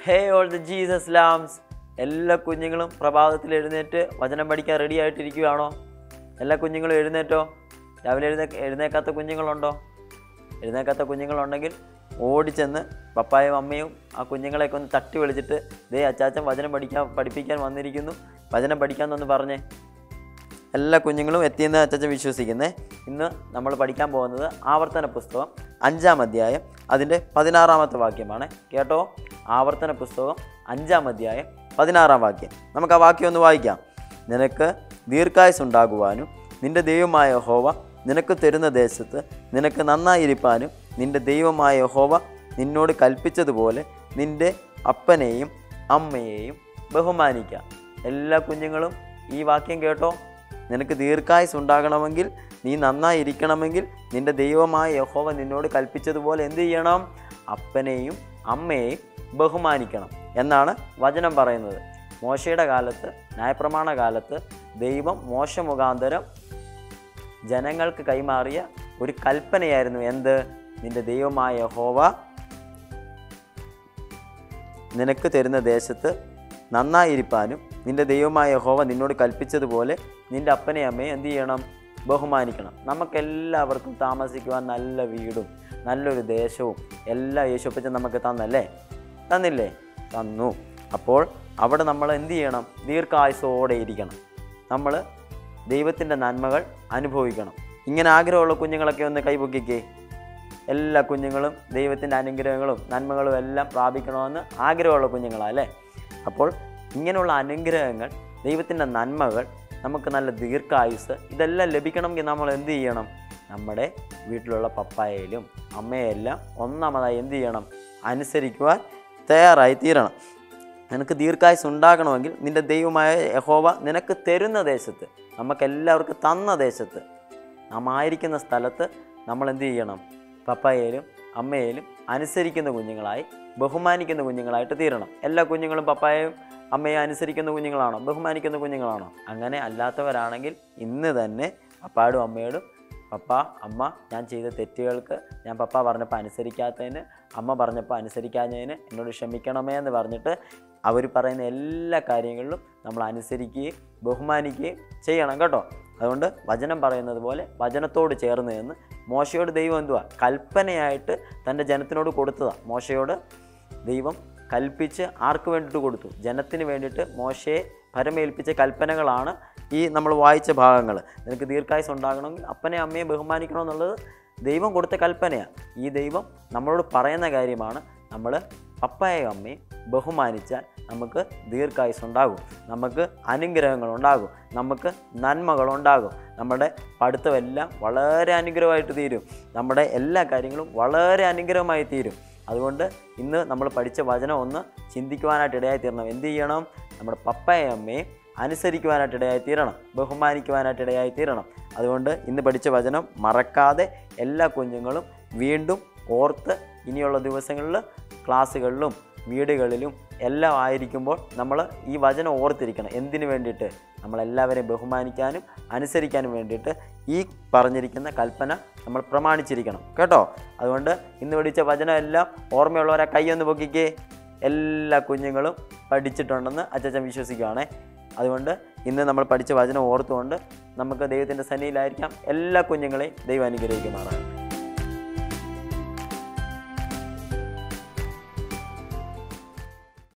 hey all the Jesus lambs എല്ലാ കുഞ്ഞുങ്ങളും പ്രഭാതത്തിൽ എഴുന്നേറ്റ് വചനം പഠിക്കാൻ റെഡി ആയിട്ടിരിക്കുകയാണോ എല്ലാ കുഞ്ഞുങ്ങളും എഴുന്നേറ്റോ രാവിലെ എഴുന്നേ എഴുന്നേക്കാത്ത കുഞ്ഞുങ്ങളുണ്ടോ എഴുന്നേക്കാത്ത കുഞ്ഞുങ്ങളുണ്ടെങ്കിൽ ഓടിച്ചെന്ന് പപ്പായും അമ്മയും ആ കുഞ്ഞുങ്ങളെയൊക്കെ ഒന്ന് തട്ടി വിളിച്ചിട്ട് ദേ അച്ചാച്ചൻ വചനം പഠിക്കാൻ പഠിപ്പിക്കാൻ വന്നിരിക്കുന്നു വചനം പഠിക്കാമെന്നൊന്ന് പറഞ്ഞേ എല്ലാ കുഞ്ഞുങ്ങളും എത്തിയെന്ന് അച്ഛൻ വിശ്വസിക്കുന്നേ ഇന്ന് നമ്മൾ പഠിക്കാൻ പോകുന്നത് ആവർത്തന പുസ്തകം അഞ്ചാം അധ്യായം അതിൻ്റെ പതിനാറാമത്തെ വാക്യമാണ് കേട്ടോ ആവർത്തന പുസ്തകം അഞ്ചാം അധ്യായം പതിനാറാം വാക്യം നമുക്ക് ആ വാക്യം ഒന്ന് വായിക്കാം നിനക്ക് ദീർഘായുസ് ഉണ്ടാകുവാനും നിന്റെ ദൈവമായ ഹോവ നിനക്ക് തരുന്ന ദേശത്ത് നിനക്ക് നന്നായിരിക്കാനും നിന്റെ ദൈവമായ ഹോവ നിന്നോട് കൽപ്പിച്ചതുപോലെ നിന്റെ അപ്പനെയും അമ്മയെയും ബഹുമാനിക്കാം എല്ലാ കുഞ്ഞുങ്ങളും ഈ വാക്യം കേട്ടോ നിനക്ക് ദീർഘായുസ് ഉണ്ടാകണമെങ്കിൽ നീ നന്നായിരിക്കണമെങ്കിൽ നിന്റെ ദൈവമായ യഹോവ നിന്നോട് കൽപ്പിച്ചതുപോലെ എന്ത് ചെയ്യണം അപ്പനെയും അമ്മയെയും ബഹുമാനിക്കണം എന്നാണ് വചനം പറയുന്നത് മോശയുടെ കാലത്ത് ന്യായപ്രമാണ കാലത്ത് ദൈവം മോശ മുഖാന്തരം ജനങ്ങൾക്ക് കൈമാറിയ ഒരു കൽപ്പനയായിരുന്നു എന്ത് നിന്റെ ദൈവമായ യഹോവ നിനക്ക് തരുന്ന ദേശത്ത് നന്നായിരിക്കാനും നിന്റെ ദൈവമായ യഹോവ നിന്നോട് കൽപ്പിച്ചതുപോലെ നിന്റെ അപ്പനെ അമ്മയെ എന്ത് ചെയ്യണം ബഹുമാനിക്കണം നമുക്കെല്ലാവർക്കും താമസിക്കുവാൻ നല്ല വീടും നല്ലൊരു ദേശവും എല്ലാം യേശുപ്പച്ചൻ നമുക്ക് തന്നല്ലേ തന്നില്ലേ തന്നു അപ്പോൾ അവിടെ നമ്മൾ എന്ത് ചെയ്യണം ദീർഘായുസോടെ ഇരിക്കണം നമ്മൾ ദൈവത്തിൻ്റെ നന്മകൾ അനുഭവിക്കണം ഇങ്ങനെ ആഗ്രഹമുള്ള കുഞ്ഞുങ്ങളൊക്കെ ഒന്ന് കൈപൊക്കിക്കേ എല്ലാ കുഞ്ഞുങ്ങളും ദൈവത്തിൻ്റെ അനുഗ്രഹങ്ങളും നന്മകളും എല്ലാം പ്രാപിക്കണമെന്ന് ആഗ്രഹമുള്ള കുഞ്ഞുങ്ങളാണ് അല്ലേ അപ്പോൾ ഇങ്ങനെയുള്ള അനുഗ്രഹങ്ങൾ ദൈവത്തിൻ്റെ നന്മകൾ നമുക്ക് നല്ല ദീർഘായുസ് ഇതെല്ലാം ലഭിക്കണമെങ്കിൽ നമ്മൾ എന്ത് ചെയ്യണം നമ്മുടെ വീട്ടിലുള്ള പപ്പായയിലും അമ്മയെല്ലാം ഒന്നാമതായി എന്ത് ചെയ്യണം അനുസരിക്കുവാൻ തയ്യാറായി തീരണം നിനക്ക് ദീർഘായുസ് ഉണ്ടാകണമെങ്കിൽ നിന്റെ ദൈവമായ യഹോവ നിനക്ക് തരുന്ന ദേശത്ത് നമുക്കെല്ലാവർക്കും തന്ന ദേശത്ത് നാം ആയിരിക്കുന്ന സ്ഥലത്ത് നമ്മൾ എന്ത് ചെയ്യണം പപ്പായയിലും അമ്മയിലും അനുസരിക്കുന്ന കുഞ്ഞുങ്ങളായി ബഹുമാനിക്കുന്ന കുഞ്ഞുങ്ങളായിട്ട് തീരണം എല്ലാ കുഞ്ഞുങ്ങളും പപ്പായയും അമ്മയെ അനുസരിക്കുന്ന കുഞ്ഞുങ്ങളാണോ ബഹുമാനിക്കുന്ന കുഞ്ഞുങ്ങളാണോ അങ്ങനെ അല്ലാത്തവരാണെങ്കിൽ ഇന്ന് തന്നെ പപ്പായോടും അമ്മയോടും പപ്പ അമ്മ ഞാൻ ചെയ്ത തെറ്റുകൾക്ക് ഞാൻ പപ്പ പറഞ്ഞപ്പോൾ അനുസരിക്കാത്തതിന് അമ്മ പറഞ്ഞപ്പോൾ അനുസരിക്കാഞ്ഞതിന് എന്നോട് ക്ഷമിക്കണമേ എന്ന് പറഞ്ഞിട്ട് അവർ പറയുന്ന എല്ലാ കാര്യങ്ങളിലും നമ്മൾ അനുസരിക്കുകയും ബഹുമാനിക്കുകയും ചെയ്യണം കേട്ടോ അതുകൊണ്ട് വചനം പറയുന്നത് പോലെ വചനത്തോട് ചേർന്ന് നിന്ന് മോശയോട് ദൈവം എന്തുവാ കൽപ്പനയായിട്ട് തൻ്റെ ജനത്തിനോട് കൊടുത്തതാണ് മോശയോട് ദൈവം കൽപ്പിച്ച് ആർക്ക് വേണ്ടിയിട്ട് കൊടുത്തു ജനത്തിന് വേണ്ടിയിട്ട് മോശയെ പരമേൽപ്പിച്ച കൽപ്പനകളാണ് ഈ നമ്മൾ വായിച്ച ഭാഗങ്ങൾ നിനക്ക് ദീർഘായുസ് ഉണ്ടാകണമെങ്കിൽ അപ്പനെ അമ്മയെ ബഹുമാനിക്കണം എന്നുള്ളത് ദൈവം കൊടുത്ത കൽപ്പനയാണ് ഈ ദൈവം നമ്മളോട് പറയുന്ന കാര്യമാണ് നമ്മൾ പപ്പയെയും അമ്മയും ബഹുമാനിച്ചാൽ നമുക്ക് ദീർഘായുസ് ഉണ്ടാകും നമുക്ക് അനുഗ്രഹങ്ങൾ ഉണ്ടാകും നമുക്ക് നന്മകൾ ഉണ്ടാകും നമ്മുടെ പഠിത്തമെല്ലാം വളരെ അനുഗ്രഹമായിട്ട് തീരും നമ്മുടെ എല്ലാ കാര്യങ്ങളും വളരെ അനുഗ്രഹമായി തീരും അതുകൊണ്ട് ഇന്ന് നമ്മൾ പഠിച്ച വചനം ഒന്ന് ചിന്തിക്കുവാനായിട്ട് ഇടയായി തീരണം എന്ത് ചെയ്യണം നമ്മുടെ പപ്പയും അമ്മയും അനുസരിക്കുവാനായിട്ട് ഇടയായി തീരണം ബഹുമാനിക്കുവാനായിട്ട് ഇടയായി തീരണം അതുകൊണ്ട് ഇന്ന് പഠിച്ച വചനം മറക്കാതെ എല്ലാ കുഞ്ഞുങ്ങളും വീണ്ടും ഓർത്ത് ഇനിയുള്ള ദിവസങ്ങളിൽ ക്ലാസ്സുകളിലും വീടുകളിലും എല്ലാം ആയിരിക്കുമ്പോൾ നമ്മൾ ഈ വചനം ഓർത്തിരിക്കണം എന്തിനു വേണ്ടിയിട്ട് നമ്മളെല്ലാവരെയും ബഹുമാനിക്കാനും അനുസരിക്കാനും വേണ്ടിയിട്ട് ഈ പറഞ്ഞിരിക്കുന്ന കൽപ്പന നമ്മൾ പ്രമാണിച്ചിരിക്കണം കേട്ടോ അതുകൊണ്ട് ഇന്ന് പഠിച്ച വചനം എല്ലാം ഓർമ്മയുള്ളവരെ കൈയൊന്ന് പൊക്കിക്കേ എല്ലാ കുഞ്ഞുങ്ങളും പഠിച്ചിട്ടുണ്ടെന്ന് അച്ഛൻ വിശ്വസിക്കുകയാണേ അതുകൊണ്ട് ഇന്ന് നമ്മൾ പഠിച്ച വചനം ഓർത്തുകൊണ്ട് നമുക്ക് ദൈവത്തിൻ്റെ സന്നിധിയിലായിരിക്കാം എല്ലാ കുഞ്ഞുങ്ങളെയും ദൈവം അനുഗ്രഹിക്കുമാറാണ്